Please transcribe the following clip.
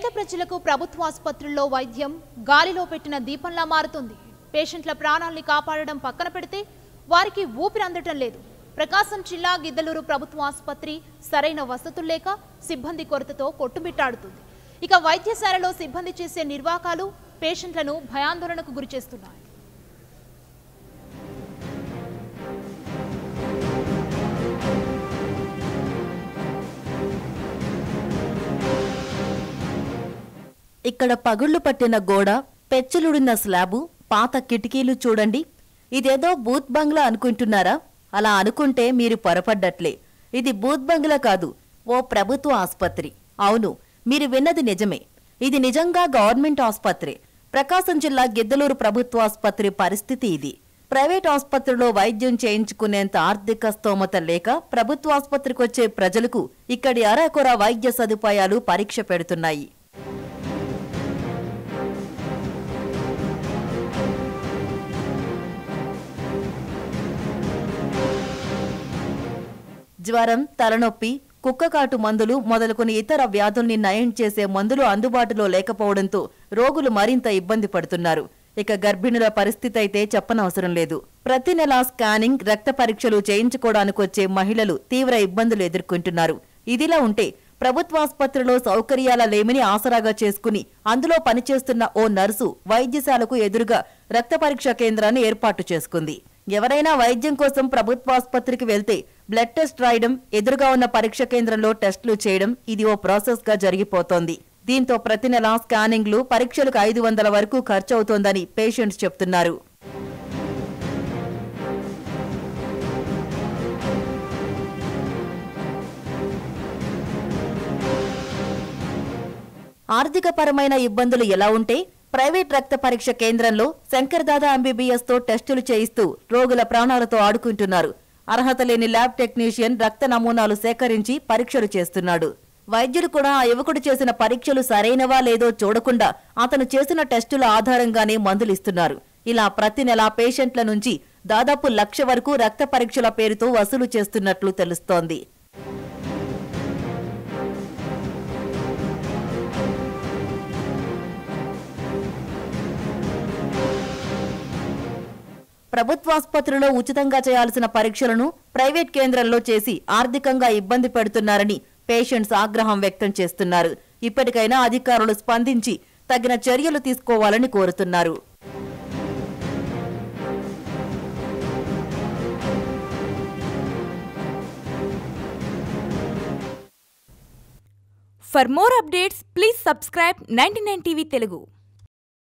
పేద ప్రజలకు ప్రభుత్వ ఆసుపత్రుల్లో వైద్యం గాలిలో పెట్టిన దీపంలా మారుతుంది పేషెంట్ల ప్రాణాల్ని కాపాడడం పక్కన పెడితే వారికి ఊపిరి అందటం లేదు ప్రకాశం జిల్లా గిద్దలూరు ప్రభుత్వ ఆసుపత్రి సరైన వసతులు లేక సిబ్బంది కొరతతో కొట్టుమిట్టాడుతుంది ఇక వైద్యశాలలో సిబ్బంది చేసే నిర్వాకాలు పేషెంట్లను భయాందోళనకు గురిచేస్తున్నాయి ఇక్కడ పగుళ్లు పట్టిన గోడ పెచ్చులుడిన స్లాబు పాత కిటికీలు చూడండి ఇదేదో బూత్ బంగ్లా అనుకుంటున్నారా అలా అనుకుంటే మీరు పొరపడ్డట్లే ఇది బూత్ బంగ్లా కాదు ఓ ప్రభుత్వ ఆసుపత్రి అవును మీరు విన్నది నిజమే ఇది నిజంగా గవర్నమెంట్ ఆసుపత్రి ప్రకాశం జిల్లా గిద్దలూరు ప్రభుత్వ ఆసుపత్రి పరిస్థితి ఇది ప్రైవేట్ ఆసుపత్రిలో వైద్యం చేయించుకునేంత ఆర్థిక స్తోమత లేక ప్రభుత్వ ఆసుపత్రికొచ్చే ప్రజలకు ఇక్కడి అరాకొర వైద్య సదుపాయాలు పరీక్ష పెడుతున్నాయి జ్వరం తలనొప్పి కుక్కకాటు మందులు మొదలుకొని ఇతర వ్యాధుల్ని నయం చేసే మందులు అందుబాటులో లేకపోవడంతో రోగులు మరింత ఇబ్బంది పడుతున్నారు ఇక గర్భిణుల పరిస్థితి అయితే చెప్పనవసరం లేదు ప్రతి నెలా స్కానింగ్ రక్త పరీక్షలు చేయించుకోవడానికొచ్చే మహిళలు తీవ్ర ఇబ్బందులు ఎదుర్కొంటున్నారు ఇదిలా ఉంటే ప్రభుత్వాసుపత్రిలో సౌకర్యాల లేమిని ఆసరాగా చేసుకుని అందులో పనిచేస్తున్న ఓ నర్సు వైద్యశాలకు ఎదురుగా రక్త పరీక్ష కేంద్రాన్ని ఏర్పాటు చేసుకుంది ఎవరైనా వైద్యం కోసం ప్రభుత్వాసుపత్రికి వెళ్తే బ్లడ్ టెస్ట్ రాయడం ఎదురుగా ఉన్న పరీక్ష కేంద్రంలో టెస్టులు చేయడం ఇది ఓ ప్రాసెస్ గా జరిగిపోతోంది దీంతో ప్రతి నెల స్కానింగ్లు పరీక్షలకు ఐదు వందల వరకు ఖర్చవుతోందని పేషెంట్స్ చెప్తున్నారు ఆర్థికపరమైన ఇబ్బందులు ఎలా ఉంటే ప్రైవేట్ రక్త పరీక్ష కేంద్రంలో శంకర్దాదా ఎంబీబీఎస్ తో టెస్టులు చేయిస్తూ రోగుల ప్రాణాలతో ఆడుకుంటున్నారు అర్హత లేని ల్యాబ్ టెక్నీషియన్ రక్త నమూనాలు సేకరించి పరీక్షలు చేస్తున్నాడు వైద్యులు కూడా ఆ యువకుడు చేసిన పరీక్షలు సరైనవా లేదో చూడకుండా అతను చేసిన టెస్టుల ఆధారంగానే మందులిస్తున్నారు ఇలా ప్రతి నెల పేషెంట్ల నుంచి దాదాపు లక్ష వరకు రక్త పరీక్షల పేరుతో వసూలు చేస్తున్నట్లు తెలుస్తోంది ప్రభుత్వాసుపత్రిలో ఉచితంగా చేయాల్సిన పరీక్షలను ప్రైవేట్ కేంద్రంలో చేసి ఆర్థికంగా ఇబ్బంది పెడుతున్నారని పేషెంట్స్ ఆగ్రహం వ్యక్తం చేస్తున్నారు ఇప్పటికైనా అధికారులు స్పందించి తగిన చర్యలు తీసుకోవాలని కోరుతున్నారు For more updates, please subscribe 99 TV Telugu.